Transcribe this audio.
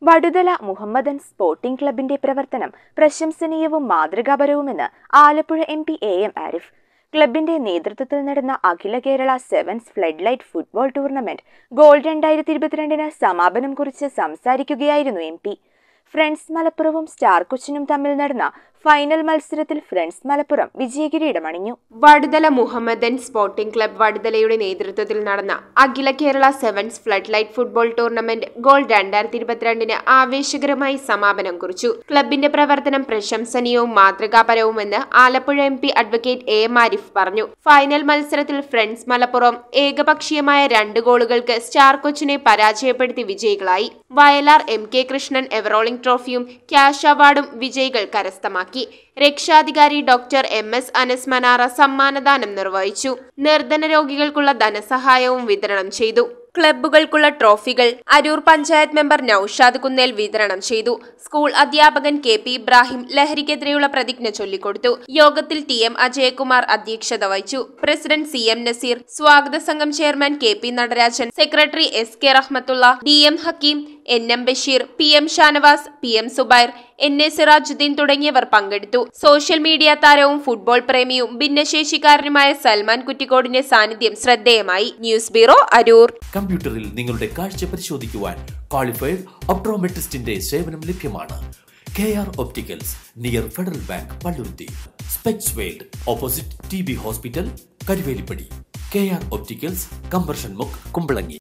Vaduthala Mohammedan sporting ക്ലബിന്റെ പ്രവർത്തനം പ്രശംസനീയവും മാതൃകാപരവുമെന്ന് Alappuzha M P A M Arif ക്ലബിന്റെ നേതൃത്വത്തിൽ നടന്ന അഖില Kerala sevens flood light football tournament goal രണ്ടായിരത്തി ഇരുപത്തിരണ്ടിന് സമാപനം കുറിച്ച് സംസാരിക്കുകയായിരുന്നു എം പി ഫ്രണ്ട്സ് മലപ്പുറവും സ്റ്റാർ കൊച്ചിനും തമ്മിൽ നടന്ന ഫൈനൽ മത്സരത്തിൽ ഫ്രണ്ട്സ് മലപ്പുറം വിജയകിരീടമണിഞ്ഞു വടുതല മുഹമ്മദൻ സ്പോർട്ടിംഗ് ക്ലബ് വടുതലയുടെ നേതൃത്വത്തിൽ നടന്ന അഖില Kerala sevens flood light football tournament goal രണ്ടായിരത്തി ഇരുപത്തിരണ്ടിന് ആവേശകരമായി സമാപനം കുറിച്ചു ക്ലബിന്റെ പ്രവർത്തനം പ്രശംസനീയവും മാതൃകാപരവുമെന്ന് Alappuzha M P advocate A M Arif പറഞ്ഞു ഫൈനൽ മത്സരത്തിൽ ഫ്രണ്ട്സ് മലപ്പുറം ഏകപക്ഷീയമായ രണ്ട് ഗോളുകൾക്ക് സ്റ്റാർ കൊച്ചിനെ പരാജയപ്പെടുത്തി വിജയികളായി Vayalar M K Krishnan ever rolling ട്രോഫിയും ക്യാഷ് അവാർഡും വിജയികൾ കരസ്ഥമാക്കി രക്ഷാധികാരി doctor M S Anas Manara സമ്മാനദാനം നിർവഹിച്ചു നിർധന രോഗികൾക്കുള്ള ധനസഹായവും വിതരണം ചെയ്തു ക്ലബ്ബുകൾക്കുള്ള ട്രോഫികൾ അരൂർ പഞ്ചായത്ത് മെമ്പർ നൌഷാദ് കുന്നേൽ വിതരണം ചെയ്തു സ്കൂൾ അധ്യാപകൻ കെ പി ഇബ്രാഹിം ലഹരിക്കെതിരെയുള്ള പ്രതിജ്ഞ ചൊല്ലിക്കൊടുത്തു യോഗത്തിൽ ടി എം അജയകുമാർ അധ്യക്ഷത വഹിച്ചു പ്രസിഡന്റ് സി എം നസീർ സ്വാഗത സംഘം chairman K P Natarajan secretary S K Rahmathulla D M Hakeem N M Basheer P M Shanavas P M Zubair N A Sirajuddin തുടങ്ങിയവർ പങ്കെടുത്തു സോഷ്യൽ മീഡിയ താരവും ഫുട്ബോൾ പ്രേമിയും ഭിന്നശേഷിക്കാരനുമായ സൽമാൻ കുറ്റിക്കോടിന്റെ സാന്നിധ്യം ശ്രദ്ധേയമായി ന്യൂസ് ബ്യൂറോ അരൂർ കമ്പ്യൂട്ടറിൽ നിങ്ങളുടെ കാഴ്ച പരിശോധിക്കുവാൻ ക്വാളിഫൈഡ് ഒപ്ട്രോമെട്രിസ്റ്റിന്റെ സേവനം ലഭ്യമാണ് K R opticals near Federal Bank Palluruthy specs world opposite T B hospital Karuvelippady K R opticals കമ്പർഷൻ മുക്ക് കുമ്പളങ്ങി